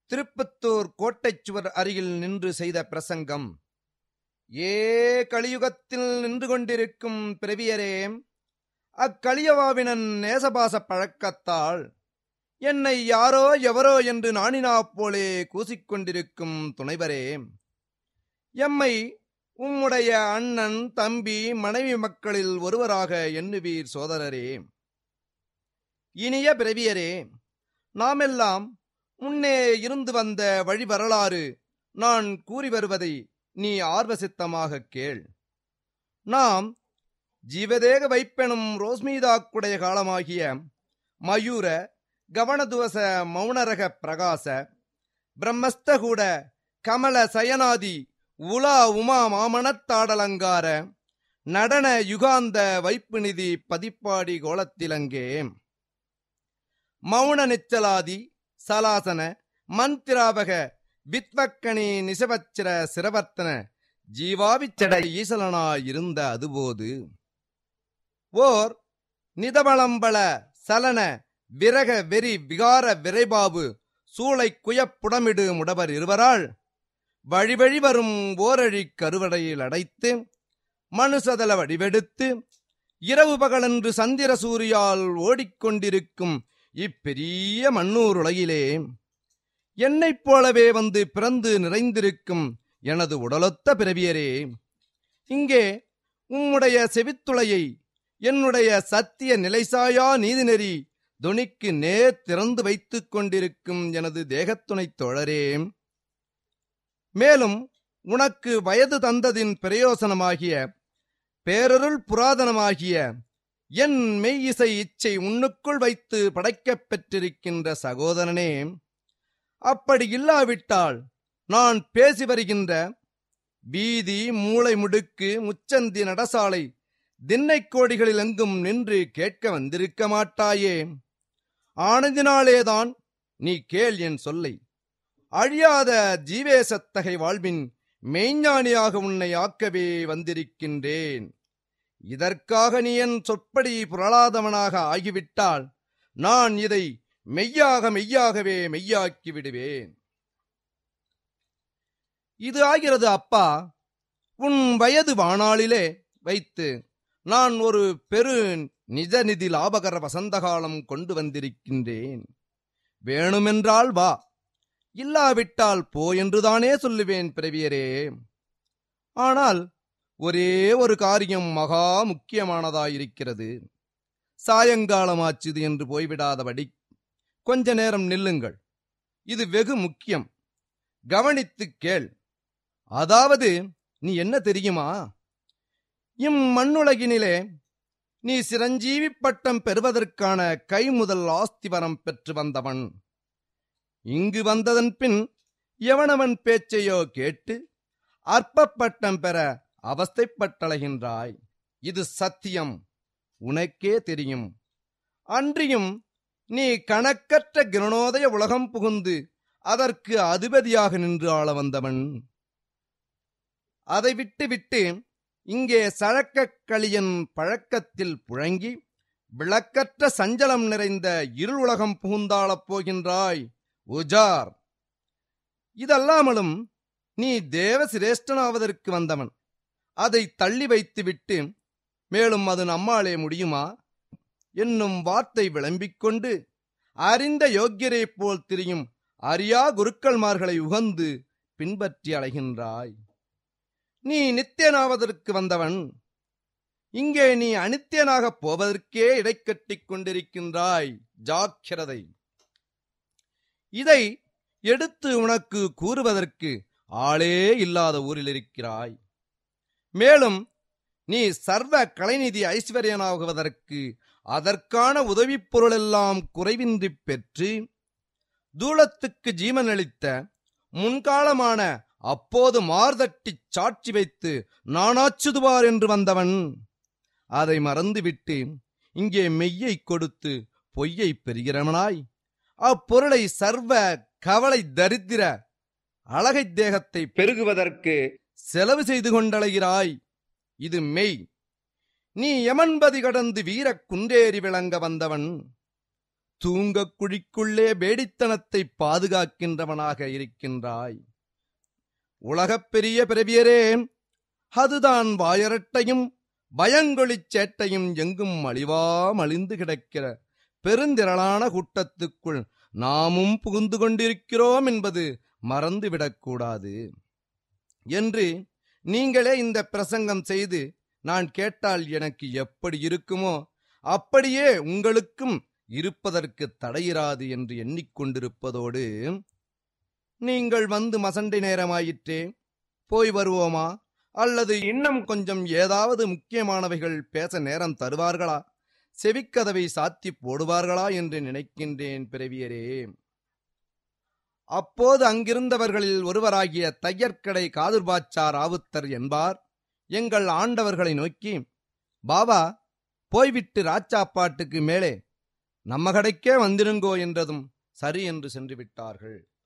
திருப்பத்தூர் கோட்டைச் சுவர் அருகில் நின்று செய்த பிரசங்கம் ஏ கலியுகத்தில் நின்று கொண்டிருக்கும் பிறவியரே அக்கலியவாவினன் நேசபாச பழக்கத்தால் என்னை யாரோ எவரோ என்று நாணினா போலே கூசிக்கொண்டிருக்கும் துணைவரே எம்மை உம்முடைய அண்ணன் தம்பி மனைவி மக்களில் ஒருவராக எண்ணுவீர் சோதரரே இனிய பிறவியரே நாமெல்லாம் முன்னே இருந்து வந்த வழி வரலாறு நான் கூறி வருவதை நீ ஆர்வசித்தமாக கேள் நாம் ஜீவதேக வைப்பெனும் ரோஸ்மீதாக்குடைய காலமாகிய மயூர கவனதுவச மௌனரக பிரகாச பிரம்மஸ்தகூட கமல சயனாதி உலா உமா மாமணத்தாடலங்கார நடன யுகாந்த வைப்பு நிதி பதிப்பாடி கோலத்திலங்கே மௌன நிச்சலாதி சலாசன மந்திராபக வித்வக்கணி நிசவச்சிர சிரவர்த்தன ஜீவாவிச்சட ஈசலனாயிருந்த அதுபோது ஓர் நிதவளம்பள சலன விரக வெறி விகார விரைபாபு சூளை குயப்புடமிடு முடவர் இருவரால் வழிவழி வரும் ஓரழி கருவடையில் அடைத்து மனுசதல வடிவெடுத்து இரவு பகலென்று சந்திர சூரியால் ஓடிக்கொண்டிருக்கும் இப்பெரிய மண்ணூர் உலகிலே என்னைப் போலவே வந்து பிறந்து நிறைந்திருக்கும் எனது உடலொத்த பிறவியரே இங்கே உம்முடைய செவித்துளையை என்னுடைய சத்திய நிலைசாயா நீதிநெறி துணிக்கு நேர் திறந்து வைத்துக் கொண்டிருக்கும் எனது தேகத்துணைத் தோழரே மேலும் உனக்கு வயது தந்ததின் பிரயோசனமாகிய பேரருள் புராதனமாகிய என் மெய் இசை இச்சை உன்னுக்குள் வைத்து படைக்கப் பெற்றிருக்கின்ற சகோதரனே அப்படி இல்லாவிட்டால் நான் பேசி வருகின்ற வீதி மூளை முடுக்கு முச்சந்தி நடசாலை திண்ணைக் கோடிகளில் எங்கும் நின்று கேட்க வந்திருக்க மாட்டாயே ஆனதினாலேதான் நீ கேள் என் சொல்லை அழியாத ஜீவேசத்தகை வாழ்வின் மெய்ஞானியாக உன்னை ஆக்கவே வந்திருக்கின்றேன் இதற்காக நீ என் சொற்படி புரளாதவனாக ஆகிவிட்டால் நான் இதை மெய்யாக மெய்யாகவே மெய்யாக்கி விடுவேன் இது ஆகிறது அப்பா உன் வயது வாணாளிலே வைத்து நான் ஒரு பெரு நிஜநிதி லாபகர வசந்தகாலம் கொண்டு வந்திருக்கின்றேன் வேணுமென்றால் வா இல்லாவிட்டால் போ என்றுதானே சொல்லுவேன் பிறவியரே ஆனால் ஒரே ஒரு காரியம் மகா முக்கியமானதாயிருக்கிறது சாயங்காலமாச்சுது என்று போய்விடாதபடி கொஞ்ச நேரம் நில்லுங்கள் இது வெகு முக்கியம் கவனித்துக் கேள் அதாவது நீ என்ன தெரியுமா இம்மண்ணுலகினிலே நீ சிரஞ்சீவி பட்டம் பெறுவதற்கான கைமுதல் ஆஸ்திவரம் பெற்று வந்தவன் இங்கு வந்ததன் பின் எவனவன் பேச்சையோ கேட்டு அற்ப பட்டம் பெற அவஸ்தைப்பட்டழைகின்றாய் இது சத்தியம் உனக்கே தெரியும் அன்றியும் நீ கணக்கற்ற கிரணோதய உலகம் புகுந்து அதற்கு அதிபதியாக நின்று ஆள வந்தவன் அதை விட்டு விட்டு இங்கே சழக்கக் களியன் பழக்கத்தில் புழங்கி விளக்கற்ற சஞ்சலம் நிறைந்த இருள் உலகம் புகுந்தாளப் போகின்றாய் உஜார் இதல்லாமலும் நீ தேவ சிரேஷ்டனாவதற்கு வந்தவன் அதை தள்ளி வைத்துவிட்டு மேலும் அது நம்மாலே முடியுமா என்னும் வார்த்தை விளம்பிக் கொண்டு அறிந்த யோக்கியரைப் போல் திரியும் அறியா குருக்கள்மார்களை உகந்து பின்பற்றி அலைகின்றாய் நீ நித்தியனாவதற்கு வந்தவன் இங்கே நீ அனித்தியனாகப் போவதற்கே இடைக்கட்டிக் கொண்டிருக்கின்றாய் ஜாக்கிரதை இதை எடுத்து உனக்கு கூறுவதற்கு ஆளே இல்லாத ஊரில் இருக்கிறாய் மேலும் நீ சர்வ கலைநிதி ஐஸ்வர்யனாகுவதற்கு அதற்கான உதவிப் பொருளெல்லாம் குறைவின்றி பெற்று தூளத்துக்கு ஜீவனளித்த முன்காலமான அப்போது மார்தட்டிச் சாட்சி வைத்து நானாச்சுதுவார் என்று வந்தவன் அதை மறந்துவிட்டு இங்கே மெய்யை கொடுத்து பொய்யை பெறுகிறவனாய் அப்பொருளை சர்வ கவலை தரித்திர அழகை தேகத்தை பெருகுவதற்கு செலவு செய்து கொண்டழைகிறாய் இது மெய் நீ யமன்பதி கடந்து வீரக் குன்றேறி விளங்க வந்தவன் தூங்கக் குழிக்குள்ளே வேடித்தனத்தை பாதுகாக்கின்றவனாக இருக்கின்றாய் உலகப் பெரிய பிறவியரே அதுதான் வாயரட்டையும் பயங்கொழிச் சேட்டையும் எங்கும் அழிவா மலிந்து கிடக்கிற பெருந்திரளான கூட்டத்துக்குள் நாமும் புகுந்து கொண்டிருக்கிறோம் என்பது மறந்துவிடக்கூடாது என்று நீங்களே இந்த பிரசங்கம் செய்து நான் கேட்டால் எனக்கு எப்படி இருக்குமோ அப்படியே உங்களுக்கும் இருப்பதற்கு தடையிராது என்று எண்ணிக்கொண்டிருப்பதோடு நீங்கள் வந்து மசண்டை நேரமாயிற்றே போய் வருவோமா அல்லது இன்னும் கொஞ்சம் ஏதாவது முக்கியமானவைகள் பேச நேரம் தருவார்களா செவிக்கதவை சாத்தி போடுவார்களா என்று நினைக்கின்றேன் பிறவியரே அப்போது அங்கிருந்தவர்களில் ஒருவராகிய தையற்கடை காதுர்பாச்சா ராவுத்தர் என்பார் எங்கள் ஆண்டவர்களை நோக்கி பாபா போய்விட்டு ராச்சாப்பாட்டுக்கு மேலே நம்ம கடைக்கே வந்திருங்கோ என்றதும் சரி என்று சென்று விட்டார்கள்